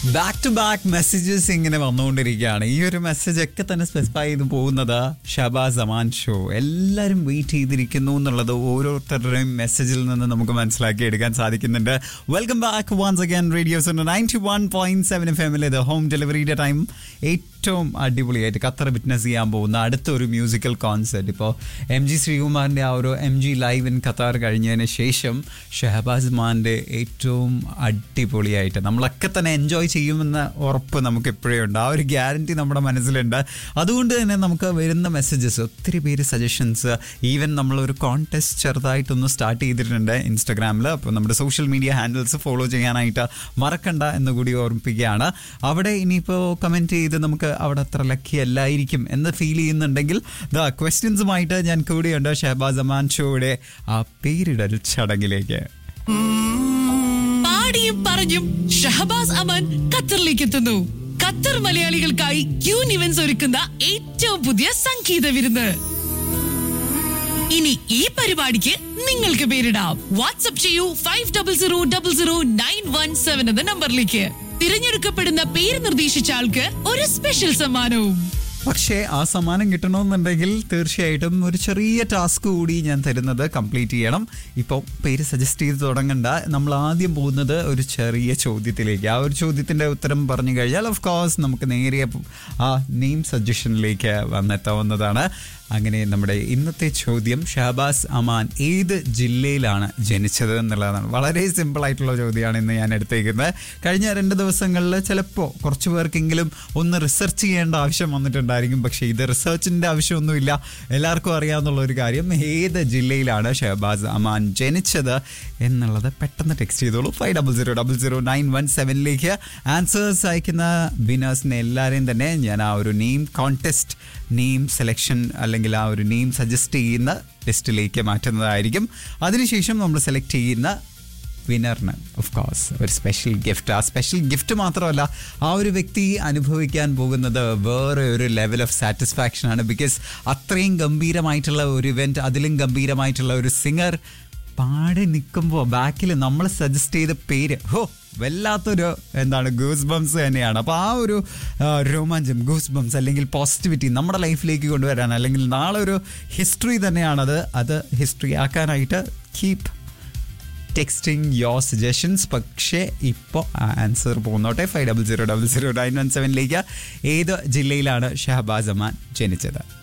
back to back messages ഇങ്ങനെ വന്നുകൊണ്ടിരിക്കുകയാണ് ഈ ഒരു മെസ്സേജ് ഒക്കെ തന്നെ സ്പെസിഫൈ ചെയ്ത് പോകുന്നത് ഷബാസ് അമാൻ ഷോ എല്ലാവരും വെയിറ്റ് ചെയ്തിരിക്കുന്നു എന്നുള്ളത് ഓരോരുത്തരുടെയും മെസ്സേജിൽ നിന്ന് നമുക്ക് മനസ്സിലാക്കി എടുക്കാൻ സാധിക്കുന്നുണ്ട് welcome back once again radios ninety one point seven F എമ്മിൽ ഇത് ഹോം ഡെലിവറിയുടെ ടൈം ഏറ്റവും അടിപൊളിയായിട്ട് ഖത്തർ വിറ്റ്നസ് ചെയ്യാൻ പോകുന്ന അടുത്ത ഒരു മ്യൂസിക്കൽ കോൺസെർട്ട് ഇപ്പോൾ എം ജി ശ്രീകുമാറിൻ്റെ ആ ഒരു M G live in Qatar കഴിഞ്ഞതിന് ശേഷം ഷഹബാസ് മാൻ്റെ ഏറ്റവും അടിപൊളിയായിട്ട് നമ്മളൊക്കെ തന്നെ എൻജോയ് ചെയ്യുമെന്ന ഉറപ്പ് നമുക്ക് എപ്പോഴേ ഉണ്ട് ആ ഒരു ഗ്യാരണ്ടി നമ്മുടെ മനസ്സിലുണ്ട് അതുകൊണ്ട് തന്നെ നമുക്ക് വരുന്ന മെസ്സേജസ് ഒത്തിരി പേര് സജഷൻസ് ഈവൻ നമ്മളൊരു കോൺടെസ്റ്റ് ചെറുതായിട്ടൊന്ന് സ്റ്റാർട്ട് ചെയ്തിട്ടുണ്ട് ഇൻസ്റ്റാഗ്രാമിൽ അപ്പോൾ നമ്മുടെ സോഷ്യൽ മീഡിയ ഹാൻഡിൽസ് ഫോളോ ചെയ്യാനായിട്ട് മറക്കണ്ട എന്ന് കൂടി ഓർമ്മിപ്പിക്കുകയാണ് അവിടെ ഇനിയിപ്പോൾ കമൻറ്റ് ചെയ്ത് നമുക്ക് അവിടെ അത്ര ലക്കി അല്ലായിരിക്കും എന്ന് ഫീൽ ചെയ്യുന്നുണ്ടെങ്കിൽ ദ ക്വസ്റ്റ്യൻസുമായിട്ട് ഞാൻ കൂടിയുണ്ട് ഷഹബാസ് അമാൻ ഷോയുടെ ആ പേരിടൽ ചടങ്ങിലേക്ക് പാടിയും പറഞ്ഞും ഷഹബാസ് അമൻ ഖത്തറിലേക്ക് എത്തുന്നു ഖത്തർ മലയാളികൾക്കായി ക്യൂൻ ഇവന്റ്സ് ഒരുക്കുന്ന ഏറ്റവും പുതിയ സംഗീത വിരുന്ന് ഇനി ഈ പരിപാടിക്ക് നിങ്ങൾക്ക് പേരിടാം വാട്സ്ആപ്പ് ചെയ്യൂ five double zero double zero nine one seven എന്ന നമ്പറിലേക്ക് തിരഞ്ഞെടുക്കപ്പെടുന്ന പേര് നിർദ്ദേശിച്ച ആൾക്ക് ഒരു സ്പെഷ്യൽ സമ്മാനവും പക്ഷേ ആ സമ്മാനം കിട്ടണമെന്നുണ്ടെങ്കിൽ തീർച്ചയായിട്ടും ഒരു ചെറിയ ടാസ്ക് കൂടി ഞാൻ തരുന്നത് കംപ്ലീറ്റ് ചെയ്യണം ഇപ്പോൾ പേര് സജസ്റ്റ് ചെയ്ത് തുടങ്ങണ്ട നമ്മൾ ആദ്യം പോകുന്നത് ഒരു ചെറിയ ചോദ്യത്തിലേക്ക് ആ ഒരു ചോദ്യത്തിൻ്റെ ഉത്തരം പറഞ്ഞു കഴിഞ്ഞാൽ ഓഫ് കോഴ്സ് നമുക്ക് നേരിയ ആ നെയിം സജഷനിലേക്ക് വന്നെത്താവുന്നതാണ് അങ്ങനെ നമ്മുടെ ഇന്നത്തെ ചോദ്യം ഷഹബാസ് അമാൻ ഏത് ജില്ലയിലാണ് ജനിച്ചത് എന്നുള്ളതാണ് വളരെ സിമ്പിൾ ആയിട്ടുള്ള ചോദ്യമാണ് ഇന്ന് ഞാൻ എടുത്തേക്കുന്നത് കഴിഞ്ഞ രണ്ട് ദിവസങ്ങളിൽ ചിലപ്പോൾ കുറച്ച് പേർക്കെങ്കിലും ഒന്ന് റിസർച്ച് ചെയ്യേണ്ട ആവശ്യം വന്നിട്ടുണ്ടായിരിക്കും പക്ഷേ ഇത് റിസർച്ചിൻ്റെ ആവശ്യമൊന്നുമില്ല എല്ലാവർക്കും അറിയാവുന്ന ഒരു കാര്യം ഏത് ജില്ലയിലാണ് ഷഹബാസ് അമാൻ ജനിച്ചത് എന്നുള്ളത് പെട്ടെന്ന് ടെക്സ്റ്റ് ചെയ്തോളൂ five double zero double zero nine one സെവനിലേക്ക് ആൻസേഴ്സ് അയക്കുന്ന വിനേഴ്സിനെ എല്ലാവരെയും തന്നെ ഞാൻ ആ ഒരു നെയിം കോൺടെസ്റ്റ് നെയിം സെലക്ഷൻ അല്ലെങ്കിൽ ആ ഒരു നെയിം സജസ്റ്റ് ചെയ്യുന്ന ലിസ്റ്റിലേക്ക് മാറ്റുന്നതായിരിക്കും അതിനുശേഷം നമ്മൾ സെലക്ട് ചെയ്യുന്ന വിന്നറിന് ഓഫ് കോഴ്സ് ഒരു സ്പെഷ്യൽ ഗിഫ്റ്റ് ആ സ്പെഷ്യൽ ഗിഫ്റ്റ് മാത്രമല്ല ആ ഒരു വ്യക്തി അനുഭവിക്കാൻ പോകുന്നത് വേറെ ഒരു ലെവൽ ഓഫ് സാറ്റിസ്ഫാക്ഷൻ ആണ് ബിക്കോസ് അത്രയും ഗംഭീരമായിട്ടുള്ള ഒരു ഇവൻറ്റ് അതിലും ഗംഭീരമായിട്ടുള്ള ഒരു സിംഗർ പാടി നിൽക്കുമ്പോൾ ബാക്കിൽ നമ്മൾ സജസ്റ്റ് ചെയ്ത പേര് ഹോ വല്ലാത്തൊരു എന്താണ് ഗൂസ് ബംസ് തന്നെയാണ് അപ്പോൾ ആ ഒരു ആ, രോമാഞ്ചം ഗൂസ് ബംസ് അല്ലെങ്കിൽ പോസിറ്റിവിറ്റി നമ്മുടെ ലൈഫിലേക്ക് കൊണ്ടുവരാൻ അല്ലെങ്കിൽ നാളെ ഒരു ഹിസ്റ്ററി തന്നെയാണത് അത് ഹിസ്റ്ററി ആക്കാനായിട്ട് കീപ് ടെക്സ്റ്റിംഗ് യോർ സജഷൻസ് പക്ഷേ ഇപ്പോൾ ആൻസർ പോകുന്നോട്ടെ five double zero double zero nine one സെവനിലേക്ക് ഏത് ജില്ലയിലാണ് ഷഹബാസ് അമാൻ ജനിച്ചത്